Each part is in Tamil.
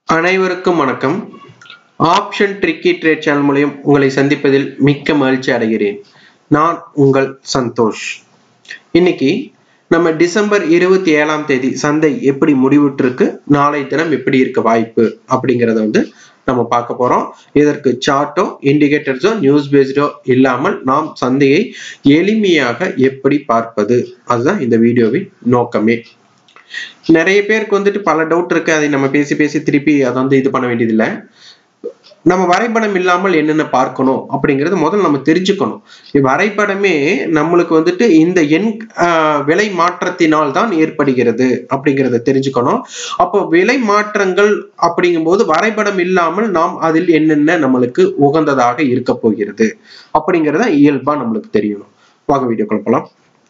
அனைவருக்கும் வணக்கம் ஆப்ஷன் ட்ரிக்கி ட்ரேட் சேனல் மூலியம் உங்களை சந்திப்பதில் மிக்க மகிழ்ச்சி அடைகிறேன் நான் உங்கள் சந்தோஷ் இன்னைக்கு நம்ம டிசம்பர் இருபத்தி ஏழாம் தேதி சந்தை எப்படி முடிவுற்றிருக்கு நாளை தினம் எப்படி இருக்க வாய்ப்பு அப்படிங்கிறத வந்து நம்ம பார்க்க போறோம் இதற்கு சார்ட்டோ இண்டிகேட்டர்ஸோ நியூஸ் பேஸ்டோ இல்லாமல் நாம் சந்தையை எளிமையாக எப்படி பார்ப்பது அதுதான் இந்த வீடியோவின் நோக்கமே நிறைய பேருக்கு வந்துட்டு பல டவுட் இருக்கு அதை நம்ம பேசி பேசி திருப்பி அதை வந்து இது பண்ண வேண்டியதில்லை நம்ம வரைபடம் இல்லாமல் என்னென்ன பார்க்கணும் அப்படிங்கறது முதல்ல நம்ம தெரிஞ்சுக்கணும் வரைபடமே நம்மளுக்கு வந்துட்டு இந்த எண் விலை மாற்றத்தினால் தான் ஏற்படுகிறது அப்படிங்கிறத தெரிஞ்சுக்கணும் அப்போ விலை மாற்றங்கள் அப்படிங்கும்போது வரைபடம் இல்லாமல் நாம் அதில் என்னென்ன நம்மளுக்கு உகந்ததாக இருக்க போகிறது அப்படிங்கிறத இயல்பா நம்மளுக்கு தெரியணும் வாங்க வீடியோ குழப்பலாம்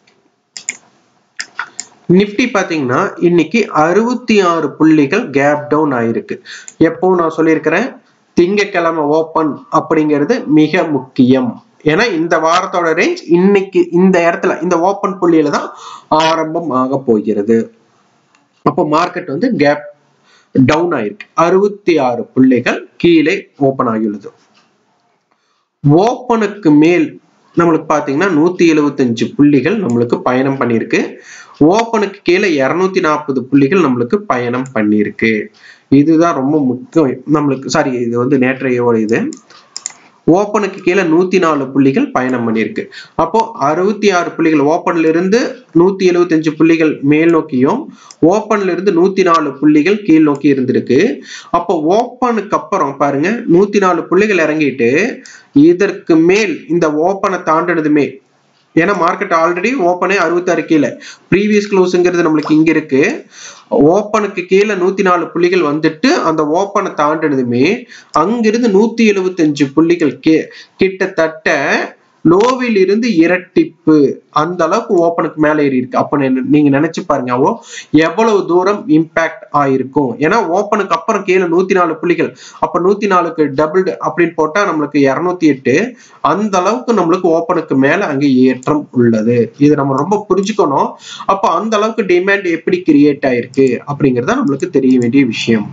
நிப்டி பாத்தீங்கன்னா இன்னைக்கு அறுபத்தி ஆறு புள்ளிகள் கேப் டவுன் ஆயிருக்கு எப்போ நான் சொல்லியிருக்கிறேன் திங்கக்கிழமை ஓப்பன் அப்படிங்கிறது மிக முக்கியம் ஏன்னா இந்த வாரத்தோட ரேஞ்ச் இன்னைக்கு இந்த இடத்துல இந்த ஓப்பன் புள்ளியில தான் ஆரம்பம் ஆக போகிறது அப்போ மார்க்கெட் வந்து கேப் டவுன் ஆயிருக்கு அறுபத்தி ஆறு புள்ளிகள் கீழே ஓப்பன் ஆகியுள்ளது ஓப்பனுக்கு மேல் நம்மளுக்கு பாத்தீங்கன்னா நூத்தி எழுபத்தஞ்சு புள்ளிகள் நம்மளுக்கு பயணம் பண்ணியிருக்கு ஓப்பனுக்கு கீழே இருநூத்தி நாற்பது புள்ளிகள் நம்மளுக்கு பயணம் பண்ணியிருக்கு இதுதான் ரொம்ப முக்கியம் நம்மளுக்கு சாரி இது வந்து நேற்றையோட இது ஓப்பனுக்கு கீழே நூத்தி நாலு புள்ளிகள் பயணம் பண்ணியிருக்கு அப்போ அறுபத்தி ஆறு புள்ளிகள் ஓப்பன்ல இருந்து நூத்தி எழுபத்தஞ்சு புள்ளிகள் மேல் நோக்கியும் ஓப்பன்ல இருந்து நூத்தி நாலு புள்ளிகள் கீழ் நோக்கி இருந்திருக்கு அப்போ ஓப்பனுக்கு அப்புறம் பாருங்க நூத்தி நாலு புள்ளிகள் இறங்கிட்டு இதற்கு மேல் இந்த ஓப்பனை தாண்டினதுமே ஏன்னா மார்க்கெட் ஆல்ரெடி ஓப்பனே அறுபத்தாறு கீழே ப்ரீவியஸ் க்ளோஸுங்கிறது நம்மளுக்கு இங்க இருக்கு ஓப்பனுக்கு கீழே நூத்தி நாலு புள்ளிகள் வந்துட்டு அந்த ஓப்பனை தாண்டினதுமே அங்கிருந்து நூத்தி எழுபத்தஞ்சு புள்ளிகள் கே கிட்டத்தட்ட லோவில் இருந்து இரட்டிப்பு அந்த அளவுக்கு ஓப்பனுக்கு மேல ஏறி இருக்கு அப்ப நீங்க நினைச்சு பாருங்க அவோ எவ்வளவு தூரம் இம்பாக்ட் ஆயிருக்கும் ஏன்னா ஓப்பனுக்கு அப்புறம் கீழே நூத்தி நாலு புள்ளிகள் அப்ப நூத்தி நாலுக்கு டபுள் அப்படின்னு போட்டா நம்மளுக்கு இருநூத்தி எட்டு அந்த அளவுக்கு நம்மளுக்கு ஓப்பனுக்கு மேல அங்க ஏற்றம் உள்ளது இது நம்ம ரொம்ப புரிஞ்சுக்கணும் அப்ப அந்த அளவுக்கு டிமாண்ட் எப்படி கிரியேட் ஆயிருக்கு அப்படிங்கறத நம்மளுக்கு தெரிய வேண்டிய விஷயம்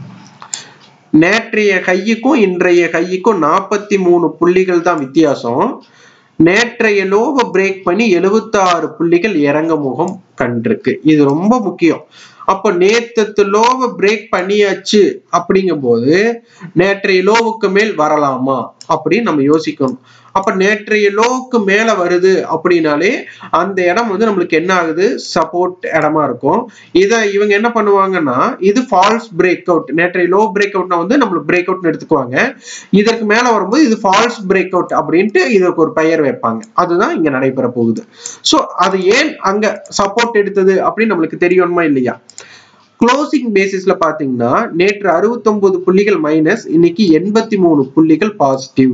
நேற்றைய கையுக்கும் இன்றைய கையுக்கும் நாற்பத்தி மூணு புள்ளிகள் தான் வித்தியாசம் நேற்றைய லோவை பிரேக் பண்ணி எழுபத்தாறு புள்ளிகள் இறங்க முகம் கண்டிருக்கு இது ரொம்ப முக்கியம் அப்ப நேத்தத்து லோவை பிரேக் பண்ணியாச்சு அப்படிங்கும் போது நேற்றைய லோவுக்கு மேல் வரலாமா அப்படின்னு நம்ம யோசிக்கணும் அப்ப நேற்றைய லோவுக்கு மேல வருது அப்படின்னாலே அந்த இடம் வந்து நம்மளுக்கு என்ன ஆகுது சப்போர்ட் இடமா இருக்கும் இதை இவங்க என்ன பண்ணுவாங்கன்னா இது ஃபால்ஸ் பிரேக் அவுட் நேற்றைய லோ பிரேக் அவுட்னா வந்து நம்மளுக்கு பிரேக் அவுட்னு எடுத்துக்குவாங்க இதற்கு மேல வரும்போது இது ஃபால்ஸ் பிரேக் அவுட் அப்படின்ட்டு இதுக்கு ஒரு பெயர் வைப்பாங்க அதுதான் இங்க நடைபெற போகுது ஸோ அது ஏன் அங்க சப்போர்ட் எடுத்தது அப்படின்னு நம்மளுக்கு தெரியணுமா இல்லையா க்ளோசிங் பேசிஸ்ல பாத்தீங்கன்னா நேற்று அறுபத்தொன்பது புள்ளிகள் மைனஸ் இன்னைக்கு எண்பத்தி மூணு புள்ளிகள் பாசிட்டிவ்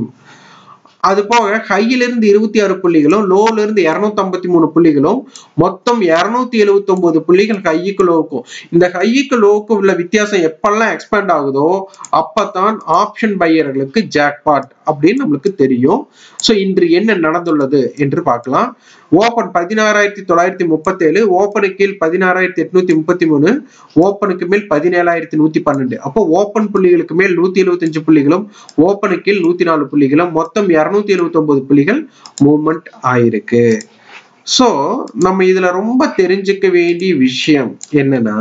அது போக ஹையில இருந்து இருபத்தி ஆறு புள்ளிகளும் லோல இருந்து இருநூத்தி ஐம்பத்தி மூணு புள்ளிகளும் மொத்தம் இருநூத்தி எழுபத்தி ஒன்பது புள்ளிகள் ஹைக்கு லோவுக்கும் இந்த ஹைக்கு லோவுக்கும் உள்ள வித்தியாசம் எப்பெல்லாம் எக்ஸ்பேண்ட் ஆகுதோ அப்பதான் ஆப்ஷன் பையர்களுக்கு ஜாக்பாட் அப்படின்னு நம்மளுக்கு தெரியும் ஸோ இன்று என்ன நடந்துள்ளது என்று பார்க்கலாம் ஓப்பன் பதினாறாயிரத்தி தொள்ளாயிரத்தி முப்பத்தி ஏழு ஓப்பனுக்கு கீழ் பதினாறாயிரத்தி எட்நூத்தி முப்பத்தி மூணு ஓப்பனுக்கு மேல் பதினேழாயிரத்தி நூத்தி பன்னெண்டு அப்போ ஓப்பன் புள்ளிகளுக்கு மேல் நூத்தி எழுபத்தஞ்சு புள்ளிகளும் ஓப்பனுக்கு கீழ் நூத்தி நாலு புள்ளிகளும் மொத்தம் இருநூத்தி எழுபத்தி ஒன்பது புள்ளிகள் மூவ்மெண்ட் ஆயிருக்கு ஸோ நம்ம இதுல ரொம்ப தெரிஞ்சுக்க வேண்டிய விஷயம் என்னன்னா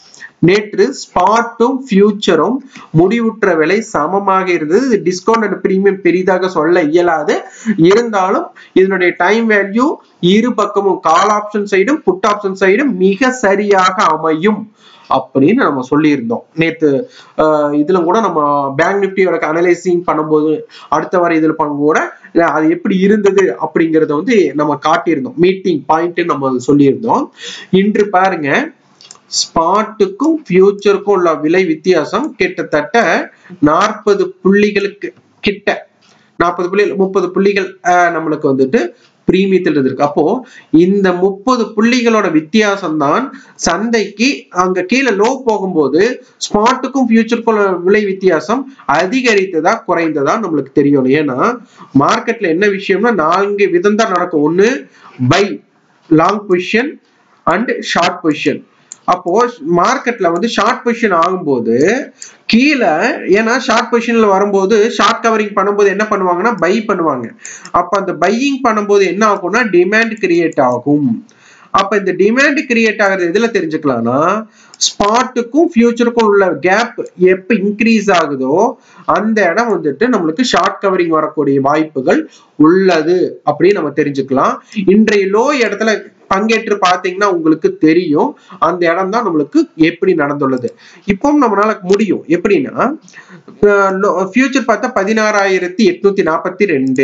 நேற்று ஸ்பாட்டும் ஃபியூச்சரும் முடிவுற்ற விலை சமமாக இருந்தது இது டிஸ்கவுண்ட் அண்ட் பிரீமியம் பெரிதாக சொல்ல இயலாது இருந்தாலும் இதனுடைய டைம் வேல்யூ இரு பக்கமும் கால் ஆப்ஷன் சைடும் புட் ஆப்ஷன் சைடும் மிக சரியாக அமையும் அப்படின்னு நம்ம சொல்லியிருந்தோம் நேத்து இதுல கூட நம்ம பேங்க் நிப்டியோட அனலைசிங் பண்ணும்போது அடுத்த வாரம் இதுல பண்ணும் கூட அது எப்படி இருந்தது அப்படிங்கறத வந்து நம்ம காட்டியிருந்தோம் மீட்டிங் பாயிண்ட் நம்ம சொல்லியிருந்தோம் இன்று பாருங்க ஸ்பாட்டுக்கும் ஃபியூச்சருக்கும் உள்ள விலை வித்தியாசம் கிட்டத்தட்ட நாற்பது புள்ளிகளுக்கு கிட்ட நாற்பது புள்ளிகள் முப்பது புள்ளிகள் நம்மளுக்கு வந்துட்டு பிரீமியத்தில் இருக்கு அப்போ இந்த முப்பது புள்ளிகளோட வித்தியாசம் தான் சந்தைக்கு அங்க கீழே லோ போகும்போது ஸ்பாட்டுக்கும் ஃபியூச்சருக்கும் விலை வித்தியாசம் அதிகரித்ததா குறைந்ததா நம்மளுக்கு தெரியணும் ஏன்னா மார்க்கெட்ல என்ன விஷயம்னா நான்கு விதம் தான் நடக்கும் ஒண்ணு buy long position and short position அப்போ மார்க்கெட்ல வந்து ஷார்ட் பொசிஷன் ஆகும்போது கீழே ஏன்னா ஷார்ட் பொசிஷன்ல வரும்போது ஷார்ட் கவரிங் பண்ணும்போது என்ன பண்ணுவாங்கன்னா பை பண்ணுவாங்க அப்ப அந்த பையிங் பண்ணும்போது என்ன ஆகும்னா டிமாண்ட் கிரியேட் ஆகும் அப்ப இந்த டிமாண்ட் கிரியேட் ஆகிறது எதுல தெரிஞ்சுக்கலாம்னா ஸ்பாட்டுக்கும் ஃபியூச்சருக்கும் உள்ள கேப் எப்ப இன்க்ரீஸ் ஆகுதோ அந்த இடம் வந்துட்டு நம்மளுக்கு ஷார்ட் கவரிங் வரக்கூடிய வாய்ப்புகள் உள்ளது அப்படின்னு நம்ம தெரிஞ்சுக்கலாம் இன்றைய லோ இடத்துல பங்கேற்று பார்த்தீங்கன்னா உங்களுக்கு தெரியும் அந்த இடம் தான் நம்மளுக்கு எப்படி நடந்துள்ளது இப்போ நம்மளால முடியும் எப்படின்னா ஃபியூச்சர் பார்த்தா பதினாறாயிரத்தி எட்நூத்தி நாற்பத்தி ரெண்டு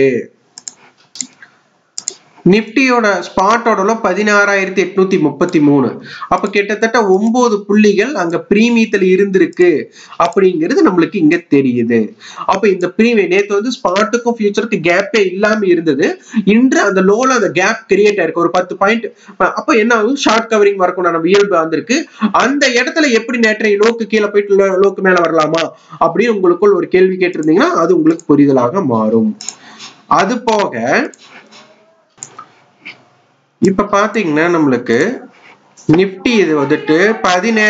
நிப்டியோட ஸ்பாட்டோட பதினாறாயிரத்தி எட்நூத்தி முப்பத்தி மூணு அப்ப கிட்டத்தட்ட ஒன்பது புள்ளிகள் அங்க பிரீமியத்துல இருந்திருக்கு அப்படிங்கிறது நம்மளுக்கு இங்க தெரியுது அப்ப இந்த பிரீமியம் நேத்து வந்து ஸ்பாட்டுக்கும் ஃபியூச்சருக்கு கேப்பே இல்லாம இருந்தது இன்று அந்த லோல அந்த கேப் கிரியேட் ஆயிருக்கு ஒரு பத்து பாயிண்ட் அப்ப என்ன ஆகும் ஷார்ட் கவரிங் வரக்கும் நம்ம இயல்பு வந்திருக்கு அந்த இடத்துல எப்படி நேற்றைய லோக்கு கீழே போயிட்டு லோக்கு மேல வரலாமா அப்படின்னு உங்களுக்குள் ஒரு கேள்வி கேட்டிருந்தீங்கன்னா அது உங்களுக்கு புரிதலாக மாறும் அது போக இப்ப பாத்தீங்கன்னா நம்மளுக்கு நிப்டி இது வந்துட்டு பதினேழு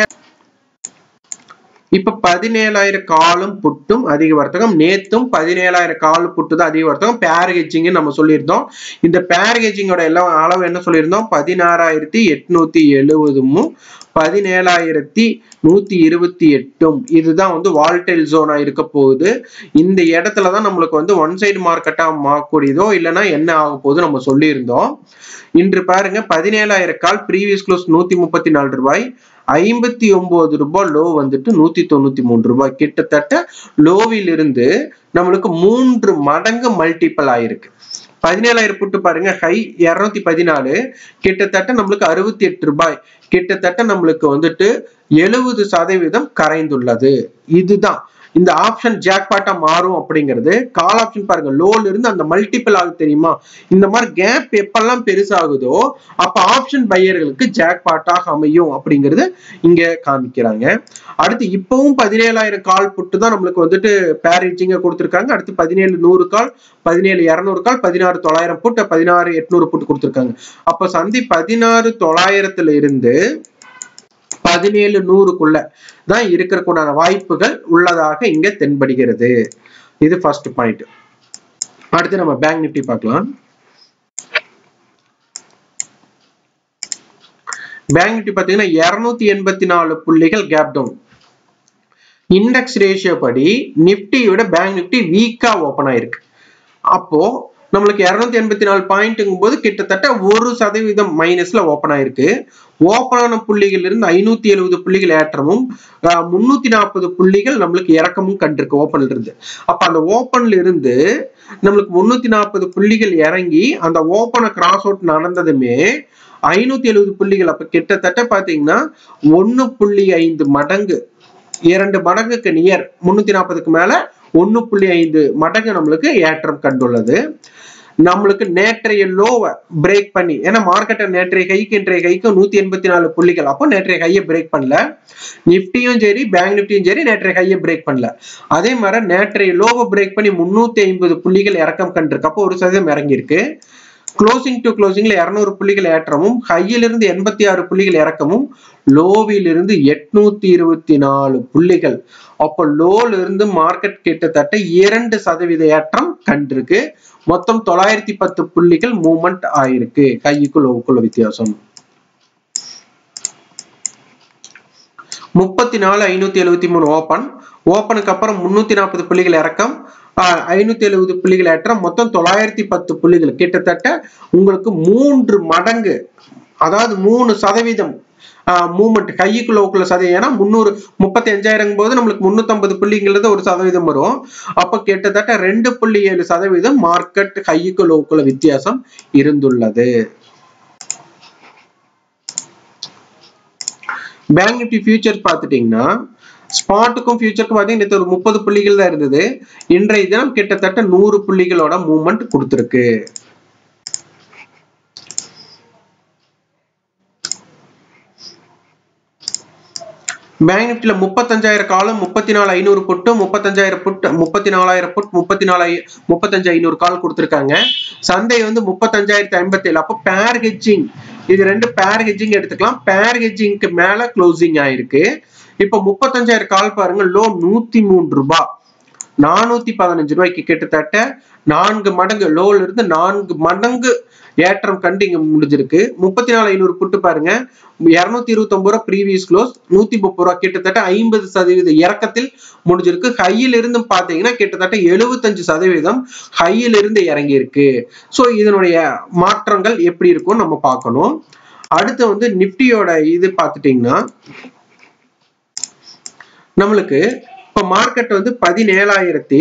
இப்ப பதினேழாயிரம் காலும் புட்டும் அதிக வர்த்தகம் நேத்தும் பதினேழாயிரம் கால் புட்டு தான் அதிக வர்த்தகம் பேர் நம்ம சொல்லியிருந்தோம் இந்த பேர் ஹெஜிங்கோட எல்லாம் அளவு என்ன சொல்லியிருந்தோம் பதினாறாயிரத்தி எட்நூத்தி எழுபதும் பதினேழாயிரத்தி நூத்தி இருபத்தி எட்டும் இதுதான் வந்து வால்டைல் ஜோனா இருக்க போகுது இந்த இடத்துல தான் நம்மளுக்கு வந்து ஒன் சைடு மார்க்கெட்டா மாறக்கூடியதோ இல்லைன்னா என்ன ஆக போகுது நம்ம சொல்லியிருந்தோம் இன்று பாருங்க பதினேழாயிரம் கால் ப்ரீவியஸ் க்ளோஸ் நூத்தி முப்பத்தி நாலு ரூபாய் ஐம்பத்தி ஒன்பது ரூபாய் லோ வந்துட்டு நூத்தி தொண்ணூத்தி மூணு ரூபாய் கிட்டத்தட்ட லோவில் இருந்து நம்மளுக்கு மூன்று மடங்கு மல்டிபிள் ஆயிருக்கு பதினேழாயிரம் புட்டு பாருங்க ஹை இருநூத்தி பதினாலு கிட்டத்தட்ட நம்மளுக்கு அறுபத்தி எட்டு ரூபாய் கிட்டத்தட்ட நம்மளுக்கு வந்துட்டு எழுபது சதவீதம் கரைந்துள்ளது இதுதான் இந்த ஆப்ஷன் ஜாக்பாட்டா மாறும் அப்படிங்கிறது கால் ஆப்ஷன் பாருங்க லோல இருந்து அந்த மல்டிபிள் ஆகுது தெரியுமா இந்த மாதிரி கேப் எப்பெல்லாம் பெருசாகுதோ அப்ப ஆப்ஷன் பையர்களுக்கு ஜாக்பாட்டாக அமையும் அப்படிங்கிறது இங்க காமிக்கிறாங்க அடுத்து இப்பவும் பதினேழாயிரம் கால் புட்டு தான் நம்மளுக்கு வந்துட்டு பேரேஜிங்க கொடுத்துருக்காங்க அடுத்து பதினேழு நூறு கால் பதினேழு இரநூறு கால் பதினாறு தொள்ளாயிரம் புட்டு பதினாறு எட்நூறு புட்டு கொடுத்துருக்காங்க அப்ப சந்தி பதினாறு தொள்ளாயிரத்துல இருந்து பதினேழு நூறுக்குள்ள தான் இருக்கிறக்குண்டான வாய்ப்புகள் உள்ளதாக இங்க தென்படுகிறது இது ஃபர்ஸ்ட் பாயிண்ட் அடுத்து நம்ம பேங்க் நிப்டி பார்க்கலாம் பேங்க் நிப்டி பாத்தீங்கன்னா இருநூத்தி எண்பத்தி நாலு புள்ளிகள் கேப் டவுன் இண்டெக்ஸ் ரேஷியோ படி நிப்டியோட பேங்க் நிப்டி வீக்கா ஓபன் ஆயிருக்கு அப்போ நம்மளுக்கு இருநூத்தி எண்பத்தி நாலு பாயிண்ட்டுங்கும் போது கிட்டத்தட்ட ஒரு சதவீதம் மைனஸ்ல ஓப்பன் ஆயிருக்கு ஓப்பனான புள்ளிகள் இருந்து ஐநூத்தி எழுபது புள்ளிகள் ஏற்றமும் முன்னூத்தி நாற்பது புள்ளிகள் நம்மளுக்கு இறக்கமும் கண்டிருக்கு ஓப்பன்ல இருந்து அப்ப அந்த ஓப்பன்ல இருந்து நம்மளுக்கு முன்னூத்தி நாற்பது புள்ளிகள் இறங்கி அந்த ஓப்பனை கிராஸ் அவுட் நடந்ததுமே ஐநூத்தி எழுபது புள்ளிகள் அப்ப கிட்டத்தட்ட பாத்தீங்கன்னா ஒன்னு புள்ளி ஐந்து மடங்கு இரண்டு மடங்குக்கு நியர் முன்னூத்தி நாற்பதுக்கு மேல ஒன்னு புள்ளி ஐந்து மடங்கு நம்மளுக்கு ஏற்றம் கண்டுள்ளது நம்மளுக்கு நேற்றைய லோவை பிரேக் பண்ணி ஏன்னா மார்க்கெட்டை நேற்றைய கைக்கு இன்றைய கைக்கு நூத்தி எண்பத்தி நாலு புள்ளிகள் அப்போ நேற்றைய கையை பிரேக் பண்ணல நிப்டியும் சரி பேங்க் நிப்டியும் சரி நேற்றைய கையை பிரேக் பண்ணல அதே மாதிரி நேற்றைய லோவை பிரேக் பண்ணி முன்னூத்தி ஐம்பது புள்ளிகள் இறக்கம் கண்டிருக்கு அப்போ ஒரு சதவீதம் இறங்கியிருக்கு க்ளோசிங் டு க்ளோசிங்ல இருநூறு புள்ளிகள் ஏற்றமும் ஹையிலிருந்து எண்பத்தி ஆறு புள்ளிகள் இறக்கமும் லோவிலிருந்து எட்நூத்தி இருபத்தி நாலு புள்ளிகள் அப்போ லோல இருந்து மார்க்கெட் கிட்டத்தட்ட இரண்டு சதவீத ஏற்றம் கண்டிருக்கு மொத்தம் தொள்ளாயிரத்தி பத்து புள்ளிகள் மூவ்மெண்ட் ஆயிருக்கு கைக்கு லோவுக்குள்ள வித்தியாசம் முப்பத்தி நாலு ஐநூத்தி எழுபத்தி மூணு ஓப்பன் ஓப்பனுக்கு அப்புறம் முன்னூத்தி நாற்பது புள்ளிகள் இறக்கம் ஐநூத்தி எழுபது புள்ளிகள் ஏற்றம் மொத்தம் தொள்ளாயிரத்தி பத்து புள்ளிகள் கிட்டத்தட்ட உங்களுக்கு மூன்று மடங்கு அதாவது மூணு சதவீதம் மூவ்மெண்ட் கைக்குள்ள உக்குள்ள சதவீதம் ஏன்னா முந்நூறு முப்பத்தி அஞ்சாயிரம் போது நம்மளுக்கு முன்னூத்தி புள்ளிங்கிறது ஒரு சதவீதம் வரும் அப்ப கிட்டத்தட்ட ரெண்டு புள்ளி ஏழு சதவீதம் மார்க்கெட் கைக்கு லோக்குள்ள வித்தியாசம் இருந்துள்ளது பேங்க் நிப்டி ஃபியூச்சர் பார்த்துட்டீங்கன்னா ஸ்பாட்டுக்கும் ஃபியூச்சருக்கும் பார்த்தீங்கன்னா ஒரு முப்பது புள்ளிகள் தான் இருந்தது இன்றைய தினம் கிட்டத்தட்ட நூறு புள்ளிகளோட மூவ்மெண்ட் கொடுத்துருக்கு பேங்க் நிப்டில முப்பத்தஞ்சாயிரம் காலம் முப்பத்தி நாலு ஐநூறு புட்டு முப்பத்தஞ்சாயிரம் புட் முப்பத்தி நாலாயிரம் புட் முப்பத்தி நாலு முப்பத்தஞ்சு ஐநூறு கால் கொடுத்துருக்காங்க சந்தை வந்து முப்பத்தஞ்சாயிரத்தி ஐம்பத்தி ஏழு அப்போ பேர் ஹெச்சிங் இது ரெண்டு பேர் ஹெஜிங் எடுத்துக்கலாம் பேர் ஹெஜிங்க்கு மேல க்ளோசிங் ஆயிருக்கு இப்ப முப்பத்தஞ்சாயிரம் கால் பாருங்க லோ நூத்தி மூணு ரூபாய் நானூத்தி பதினஞ்சு ரூபாய்க்கு கிட்டத்தட்ட நான்கு மடங்கு லோல இருந்து நான்கு மடங்கு ஏற்றம் கண்டு இங்க முடிஞ்சிருக்கு முப்பத்தி நாலு ஐநூறு புட்டு பாருங்க இருநூத்தி இருபத்தி ஒன்பது ரூபா ப்ரீவியஸ் க்ளோஸ் நூத்தி முப்பது ரூபா கிட்டத்தட்ட ஐம்பது சதவீத இறக்கத்தில் முடிஞ்சிருக்கு ஹையில் இருந்து பாத்தீங்கன்னா கிட்டத்தட்ட எழுபத்தஞ்சு சதவீதம் ஹையில் இருந்து இறங்கி இருக்கு ஸோ இதனுடைய மாற்றங்கள் எப்படி இருக்கும் நம்ம பார்க்கணும் அடுத்து வந்து நிப்டியோட இது பார்த்துட்டீங்கன்னா நம்மளுக்கு இப்ப மார்க்கெட் வந்து பதினேழாயிரத்தி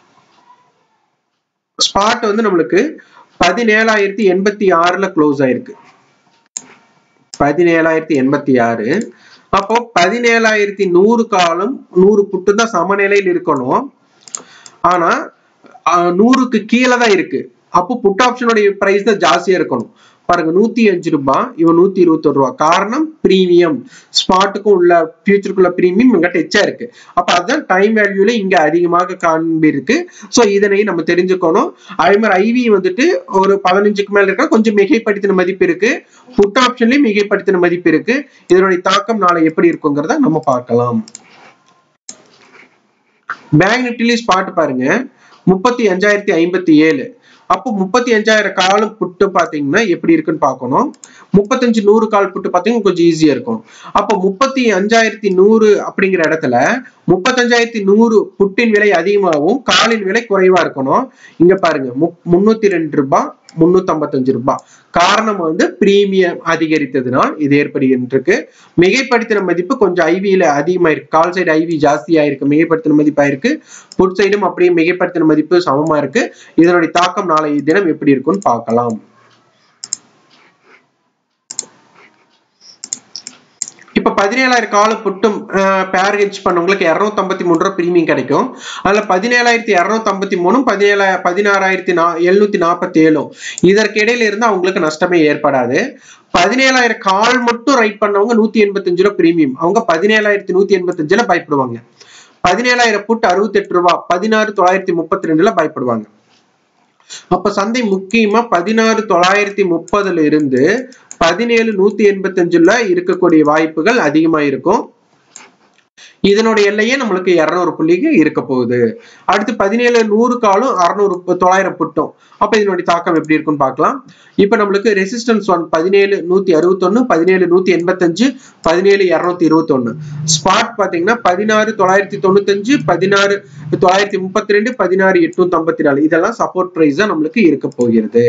ஸ்பாட் வந்து நம்மளுக்கு பதினேழாயிரத்தி எண்பத்தி ஆறுல க்ளோஸ் ஆயிருக்கு பதினேழாயிரத்தி எண்பத்தி ஆறு அப்போ பதினேழாயிரத்தி நூறு காலம் நூறு புட்டு தான் சமநிலையில் இருக்கணும் ஆனா நூறுக்கு கீழே தான் இருக்கு அப்போ புட் ஆப்ஷனுடைய பிரைஸ் தான் ஜாஸ்தியா இருக்கணும் பாருங்க நூத்தி அஞ்சு ரூபாய் இவன் நூத்தி இருபத்தி ஒரு ரூபாய் காரணம் பிரீமியம் ஸ்பாட்டுக்கும் உள்ள ஃபியூச்சருக்குள்ள பிரீமியம் இங்க டெச்சா இருக்கு அப்ப அதுதான் டைம் வேல்யூல இங்க அதிகமாக காண்பிருக்கு சோ இதனை நம்ம தெரிஞ்சுக்கணும் அதே மாதிரி ஐவி வந்துட்டு ஒரு பதினஞ்சுக்கு மேல இருக்கா கொஞ்சம் மிகைப்படுத்தின மதிப்பு இருக்கு புட் ஆப்ஷன்லயும் மிகைப்படுத்தின மதிப்பு இருக்கு இதனுடைய தாக்கம் நாளை எப்படி இருக்குங்கிறத நம்ம பார்க்கலாம் பேங்க் நிப்டிலி ஸ்பாட் பாருங்க முப்பத்தி அஞ்சாயிரத்தி ஐம்பத்தி ஏழு அப்போ முப்பத்தி அஞ்சாயிரம் கால் புட்டு பாத்தீங்கன்னா எப்படி இருக்குன்னு பார்க்கணும் முப்பத்தஞ்சு நூறு கால் புட்டு பாத்தீங்கன்னா கொஞ்சம் ஈஸியா இருக்கும் அப்போ முப்பத்தி அஞ்சாயிரத்தி நூறு அப்படிங்கிற இடத்துல முப்பத்தஞ்சாயிரத்தி நூறு புட்டின் விலை அதிகமாகவும் காலின் விலை குறைவா இருக்கணும் இங்க பாருங்க முன்னூத்தி ரெண்டு ரூபாய் முன்னூத்தி ஐம்பத்தஞ்சு ரூபாய் காரணம் வந்து பிரீமியம் அதிகரித்ததுனால் இது ஏற்படுகின்றிருக்கு மிகைப்படுத்தின மதிப்பு கொஞ்சம் ஐவியில அதிகமாயிருக்கு கால் சைடு ஐவி ஜாஸ்தியா இருக்கு மிகைப்படுத்தின மதிப்பாயிருக்கு புட் சைடும் அப்படியே மிகைப்படுத்தின மதிப்பு சமமா இருக்கு இதனுடைய தாக்கம் நாளைய தினம் எப்படி இருக்கும்னு பார்க்கலாம் இப்ப பதினேழாயிரம் கால புட்டும் பேர்கேஜ் பண்ணவங்களுக்கு இருநூத்தி ஐம்பத்தி மூணு ரூபா பிரீமியம் கிடைக்கும் அதுல பதினேழாயிரத்தி இருநூத்தி ஐம்பத்தி மூணும் பதினேழா பதினாறாயிரத்தி நா எழுநூத்தி நாற்பத்தி ஏழும் இதற்கு இடையில இருந்து அவங்களுக்கு நஷ்டமே ஏற்படாது பதினேழாயிரம் கால் மட்டும் ரைட் பண்ணவங்க நூத்தி எண்பத்தஞ்சு ரூபா பிரீமியம் அவங்க பதினேழாயிரத்தி நூத்தி எண்பத்தஞ்சுல பயப்படுவாங்க பதினேழாயிரம் புட் அறுபத்தி எட்டு ரூபா பதினாறு தொள்ளாயிரத்தி முப்பத்தி ரெண்டுல பயப்படுவாங்க அப்ப சந்தை முக்கியமா பதினாறு தொள்ளாயிரத்தி முப்பதுல இருந்து பதினேழு நூத்தி எண்பத்தி அஞ்சுல இருக்கக்கூடிய வாய்ப்புகள் அதிகமா இருக்கும் இதனுடைய எல்லையே நம்மளுக்கு இருநூறு புள்ளிக்கு இருக்க போகுது அடுத்து பதினேழு நூறு காலும் அறுநூறு தொள்ளாயிரம் புட்டும் அப்ப இதனுடைய தாக்கம் எப்படி இருக்குன்னு பார்க்கலாம் இப்ப நம்மளுக்கு ரெசிஸ்டன்ஸ் ஒன் பதினேழு நூத்தி அறுபத்தொன்னு பதினேழு நூத்தி எண்பத்தஞ்சு பதினேழு இருநூத்தி இருபத்தொன்னு ஸ்பாட் பாத்தீங்கன்னா பதினாறு தொள்ளாயிரத்தி தொண்ணூத்தஞ்சு பதினாறு தொள்ளாயிரத்தி முப்பத்தி ரெண்டு பதினாறு எட்நூத்தி ஐம்பத்தி நாலு இதெல்லாம் சப்போர்ட் பிரைஸ் தான் நம்மளுக்கு இருக்க போகிறது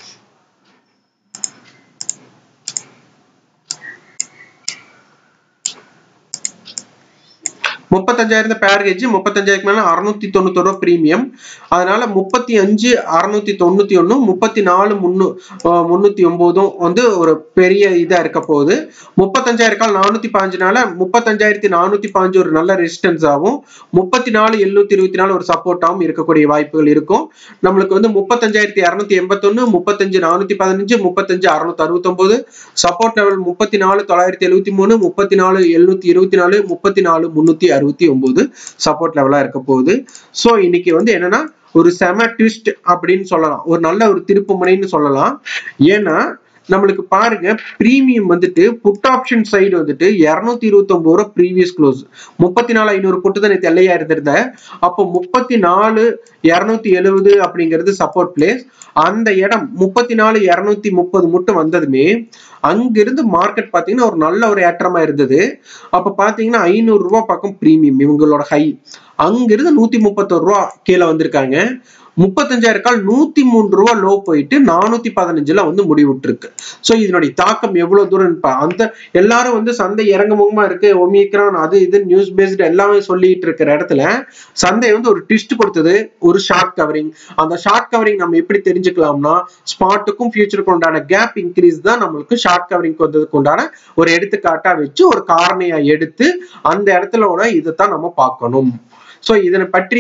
முப்பத்தஞ்சாயிரம் பேர்கேஜ் முப்பத்தஞ்சாயிரம் மேல அறுநூத்தி தொண்ணூத்தி ரூபா பிரீமியம் அதனால முப்பத்தி அஞ்சு அறுநூத்தி தொண்ணூத்தி ஒண்ணு முப்பத்தி நாலு முன்னூ முன்னூத்தி ஒன்பதும் வந்து ஒரு பெரிய இதா இருக்க போகுது முப்பத்தஞ்சாயிரம் கால் நானூத்தி பாஞ்சுனால முப்பத்தஞ்சாயிரத்தி நானூத்தி பாஞ்சு ஒரு நல்ல ரெசிஸ்டன்ஸ் ஆகும் முப்பத்தி நாலு எழுநூத்தி இருபத்தி நாலு ஒரு சப்போர்ட்டாகவும் இருக்கக்கூடிய வாய்ப்புகள் இருக்கும் நம்மளுக்கு வந்து முப்பத்தஞ்சாயிரத்தி இரநூத்தி எண்பத்தொன்னு முப்பத்தஞ்சு நானூத்தி பதினஞ்சு முப்பத்தஞ்சு அறுநூத்தி அறுபத்தி ஒன்பது சப்போர்ட் லெவல் முப்பத்தி நாலு தொள்ளாயிரத்தி எழுபத்தி மூணு முப்பத்தி நாலு எழுநூத்தி இருபத்தி நாலு முப்பத்தி நாலு முன்னூத்தி அறுபத்தி ஒன்பது சப்போர்ட் லெவலா இருக்க போகுது ஸோ இன்னைக்கு வந்து என்னன்னா ஒரு செம ட்விஸ்ட் அப்படின்னு சொல்லலாம் ஒரு நல்ல ஒரு திருப்பு முனைன்னு சொல்லலாம் ஏன்னா நம்மளுக்கு பாருங்க பிரீமியம் வந்துட்டு புட் ஆப்ஷன் சைடு வந்துட்டு இருநூத்தி இருபத்தி ஒன்பது ரூபா ப்ரீவியஸ் க்ளோஸ் முப்பத்தி நாலு ஐநூறு புட்டு தான் எல்லையா இருந்திருந்த அப்போ முப்பத்தி நாலு இருநூத்தி எழுபது அப்படிங்கிறது சப்போர்ட் பிளேஸ் அந்த இடம் முப்பத்தி நாலு இருநூத்தி முப்பது மட்டும் வந்ததுமே அங்கிருந்து மார்க்கெட் பாத்தீங்கன்னா ஒரு நல்ல ஒரு ஏற்றமா இருந்தது அப்ப பாத்தீங்கன்னா ஐநூறு ரூபாய் பக்கம் பிரீமியம் இவங்களோட ஹை அங்கிருந்து நூத்தி முப்பத்தொரு ரூபா கீழே வந்திருக்காங்க முப்பத்தஞ்சாயிரம் கால் நூத்தி மூணு ரூபா லோ போயிட்டு நானூத்தி பதினஞ்சுல வந்து முடிவுட்டு சோ இதனுடைய தாக்கம் எவ்வளவு தூரம் அந்த எல்லாரும் வந்து சந்தை இறங்குமுகமா இருக்கு ஒமிக்ரான் அது இது நியூஸ் பேஸ்டு எல்லாமே சொல்லிட்டு இருக்கிற இடத்துல சந்தை வந்து ஒரு ட்விஸ்ட் கொடுத்தது ஒரு ஷார்ட் கவரிங் அந்த ஷார்ட் கவரிங் நம்ம எப்படி தெரிஞ்சுக்கலாம்னா ஸ்பாட்டுக்கும் ஃபியூச்சருக்கும் உண்டான கேப் இன்க்ரீஸ் தான் நம்மளுக்கு ஷார்ட் கவரிங் வந்ததுக்கு உண்டான ஒரு எடுத்துக்காட்டா வச்சு ஒரு காரணியா எடுத்து அந்த இடத்துல இதைத்தான் நம்ம பார்க்கணும் சோ இதனை பற்றி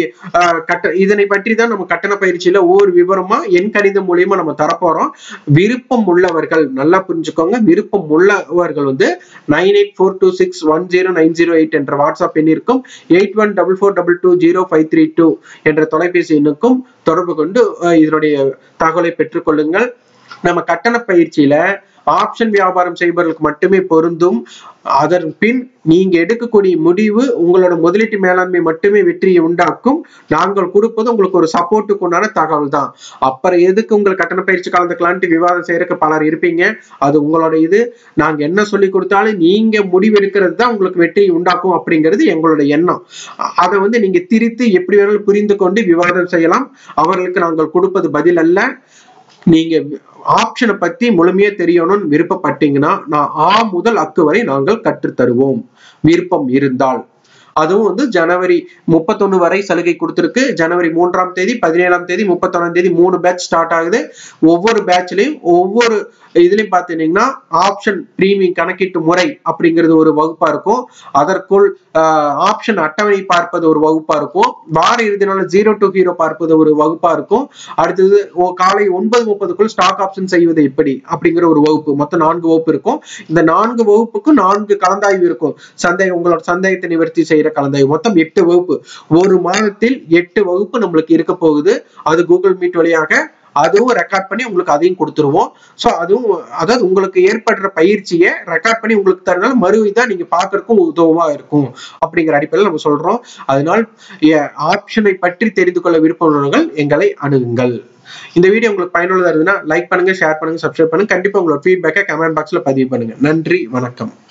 கட்ட இதனை பற்றி தான் நம்ம கட்டண பயிற்சியில ஒவ்வொரு விவரமா என் கணிதம் மூலியமா நம்ம தரப்போறோம் விருப்பம் உள்ளவர்கள் நல்லா புரிஞ்சுக்கோங்க விருப்பம் உள்ளவர்கள் வந்து nine eight four two six one zero nine zero eight என்ற வாட்ஸ்அப் எண் இருக்கும் eight one double four double two zero five three two என்ற தொலைபேசி எண்ணுக்கும் தொடர்பு கொண்டு இதனுடைய தகவலை பெற்றுக்கொள்ளுங்கள் நம்ம கட்டண பயிற்சியில ஆப்ஷன் வியாபாரம் செய்பவர்களுக்கு மட்டுமே பொருந்தும் அதன் பின் நீங்க எடுக்கக்கூடிய முடிவு உங்களோட முதலீட்டு மேலாண்மை மட்டுமே வெற்றியை உண்டாக்கும் நாங்கள் கொடுப்பது உங்களுக்கு ஒரு சப்போர்ட்டுக்கு உண்டான தகவல் தான் அப்புறம் எதுக்கு உங்கள் கட்டண பயிற்சி கலந்துக்கலான்ட்டு விவாதம் செய்யறதுக்கு பலர் இருப்பீங்க அது உங்களோட இது நாங்க என்ன சொல்லி கொடுத்தாலும் நீங்க முடிவெடுக்கிறது தான் உங்களுக்கு வெற்றியை உண்டாக்கும் அப்படிங்கிறது எங்களோட எண்ணம் அதை வந்து நீங்க திரித்து எப்படி வேணாலும் புரிந்து கொண்டு விவாதம் செய்யலாம் அவர்களுக்கு நாங்கள் கொடுப்பது பதில் அல்ல நீங்க ஆப்ஷனை பத்தி முழுமையா தெரியணும்னு விருப்பப்பட்டீங்கன்னா நான் ஆ முதல் அக்கு வரை நாங்கள் கற்றுத்தருவோம் விருப்பம் இருந்தால் அதுவும் வந்து ஜனவரி முப்பத்தொன்னு வரை சலுகை கொடுத்துருக்கு ஜனவரி மூன்றாம் தேதி பதினேழாம் தேதி முப்பத்தொன்னாம் தேதி மூணு பேட்ச் ஸ்டார்ட் ஆகுது ஒவ்வொரு பேட்ச்லயும் ஒவ்வொரு இதுலயும் பாத்தீங்கன்னா ஆப்ஷன் பிரீமியம் கணக்கீட்டு முறை அப்படிங்கிறது ஒரு வகுப்பா இருக்கும் அதற்குள் ஆப்ஷன் அட்டவணை பார்ப்பது ஒரு வகுப்பா இருக்கும் வார இறுதி நாள் ஜீரோ டு ஹீரோ பார்ப்பது ஒரு வகுப்பா இருக்கும் அடுத்தது காலை ஒன்பது முப்பதுக்குள் ஸ்டாக் ஆப்ஷன் செய்வது எப்படி அப்படிங்கிற ஒரு வகுப்பு மொத்தம் நான்கு வகுப்பு இருக்கும் இந்த நான்கு வகுப்புக்கும் நான்கு கலந்தாய்வு இருக்கும் சந்தேகம் உங்களோட சந்தேகத்தை நிவர்த்தி செய்யற கலந்தாய்வு மொத்தம் எட்டு வகுப்பு ஒரு மாதத்தில் எட்டு வகுப்பு நம்மளுக்கு இருக்க போகுது அது கூகுள் மீட் வழியாக அதுவும் ரெக்கார்ட் பண்ணி உங்களுக்கு அதையும் கொடுத்துருவோம் ஸோ அதுவும் அதாவது உங்களுக்கு ஏற்படுற பயிற்சியை ரெக்கார்ட் பண்ணி உங்களுக்கு தரனால மறு இதாக நீங்க பார்க்கறதுக்கும் உதவமா இருக்கும் அப்படிங்கிற அடிப்படையில் நம்ம சொல்றோம் அதனால் ஆப்ஷனை பற்றி தெரிந்து கொள்ள விருப்பமுள்ளவர்கள் எங்களை அணுகுங்கள் இந்த வீடியோ உங்களுக்கு பயனுள்ளதா இருந்ததுன்னா லைக் பண்ணுங்க ஷேர் பண்ணுங்க சப்ஸ்கிரைப் பண்ணுங்க கண்டிப்பா உங்களோட ஃபீட்பேக்கை கமெண்ட் பாக்ஸ்ல பதிவு பண்ணுங்க நன்றி வணக்கம்